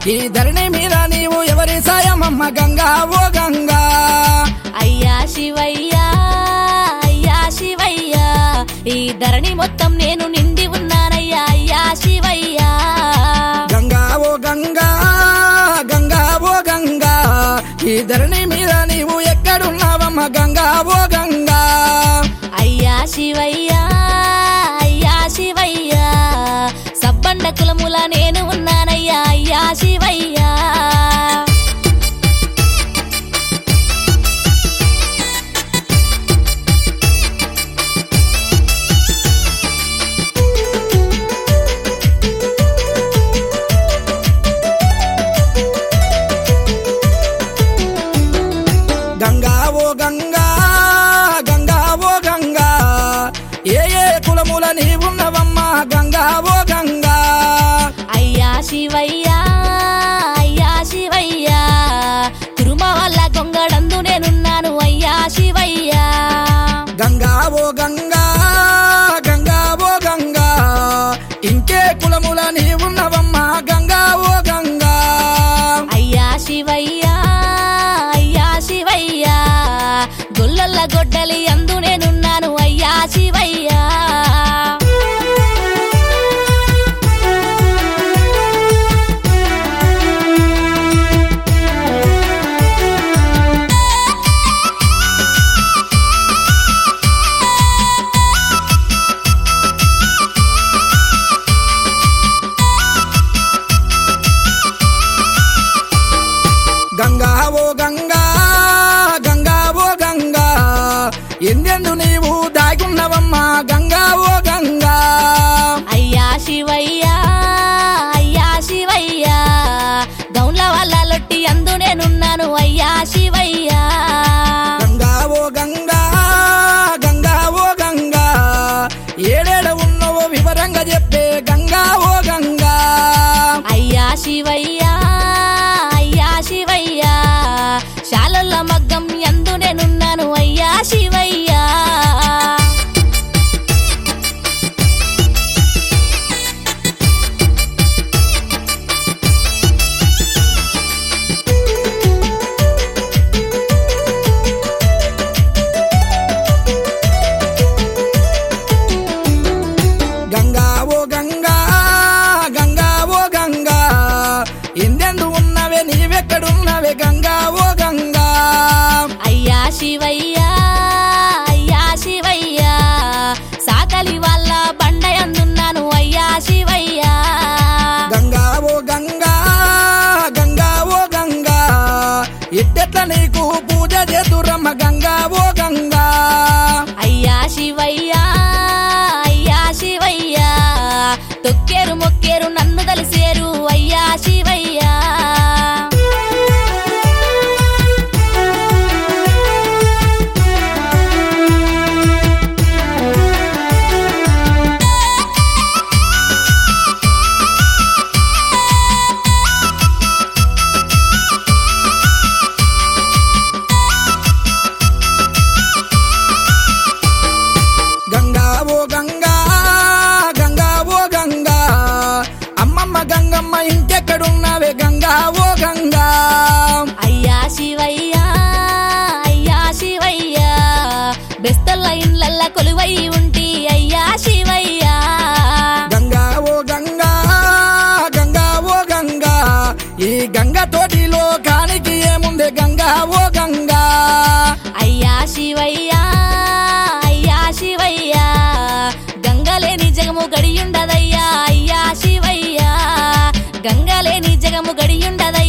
ఈ ధరణి మీద నీవు ఎవరి సాయమమ్మ గంగా ఓ గంగా అయ్యా శివయ్యా అయ్యా శివయ్యా ఈ ధరణి మొత్తం నేను నిండి ఉన్నానయ్యా అయ్యా శివయ్యా గంగా ఓ గంగా గంగా ఓ గంగా ఈ ధరణి మీద నీవు ఎక్కడున్నావమ్మ గంగా ఓ గంగా అయ్యా శివయ్యా అయ్యా శివయ్యా సబ్బండ కులముల నేను ఉన్నానయ్యా అయ్యా శివయ్యా గంగా ఓ గంగా గంగా ఓ గంగా ఏ ఏ కులముల నీవున్నవమ్మ గంగా ఓ గంగా అయ్యా శివయ్యా అయ్యా శివయ్యా కురుమ వల్ల గొంగడందు నేనున్నాను అయ్యా శివయ్యా గంగా ఓ గంగా గంగా ఓ గంగా ఇంకే కులముల నీవున్నవమ్మ గంగా ఓ గంగా అయ్యా శివయ్యా అయ్యా శివయ్యా గొల్లల్ల గొడ్డలి అందు నేనున్నాను అయ్యా శివయ్యా గంగా ఓ గంగా గంగా ఓ గంగా ఎందెందు నీవు దాగున్నవమ్మ గంగా ఓ గంగా అయ్యా శివయ్యా అయ్యా శివయ్యా గౌన్ల వల్ల లొట్టి అందు నేనున్నాను అయ్యా శివయ్యా గంగా ఓ గంగా గంగా ఓ గంగా ఏడేడ ఉన్నవో వివరంగా చెప్పే గంగా ఓ గంగా అయ్యా శివయ్యా అయ్యా శివయ్యా శాలల్ల మగ్గం ఎందు నేనున్నాను అయ్యా శివయ్యా గంగా ఓ గంగా గంగా ఓ గంగా ఎందెందు ఉన్నవే నీవెక్కడున్నవే గంగా ఓ గంగా అయ్యా శివయ్యా అయ్యా శివయ్యా సాకలి వాళ్ళ బండ అందున్నాను అయ్యా శివయ్యా గంగా ఓ గంగా గంగా ఓ గంగా ఎట్టెట్ల నీకు పూజ చేతురమ్మ గంగా ఓ గంగా అయ్యా శివయ్యా అయ్యా శివయ్యా తొక్కేరు మొక్కేరు నన్ను కలిసేరు అయ్యా శివయ్యా గంగా ఓ గంగా గంగా ఓ గంగా అమ్మమ్మ గంగమ్మ ఇంకెక్కడున్నావే గంగా ఓ గంగా అయ్యా శివయ్యా అయ్యా శివయ్యా బెస్తల్ల ఇండ్లల్ల కొలువై ఉంటి అయ్యా శివయ్యా గంగా ఓ గంగా గంగా ఓ గంగా ఈ గంగ తోటిలో కానికి ఏముంది గంగా ఓ గంగా అయ్యా శివయ్యా అయ్యా శివయ్యా గంగలేని జగము గడియుండదయ్యా అయ్యా శివయ్యా గంగలేని జగము గడియుండదయ్యా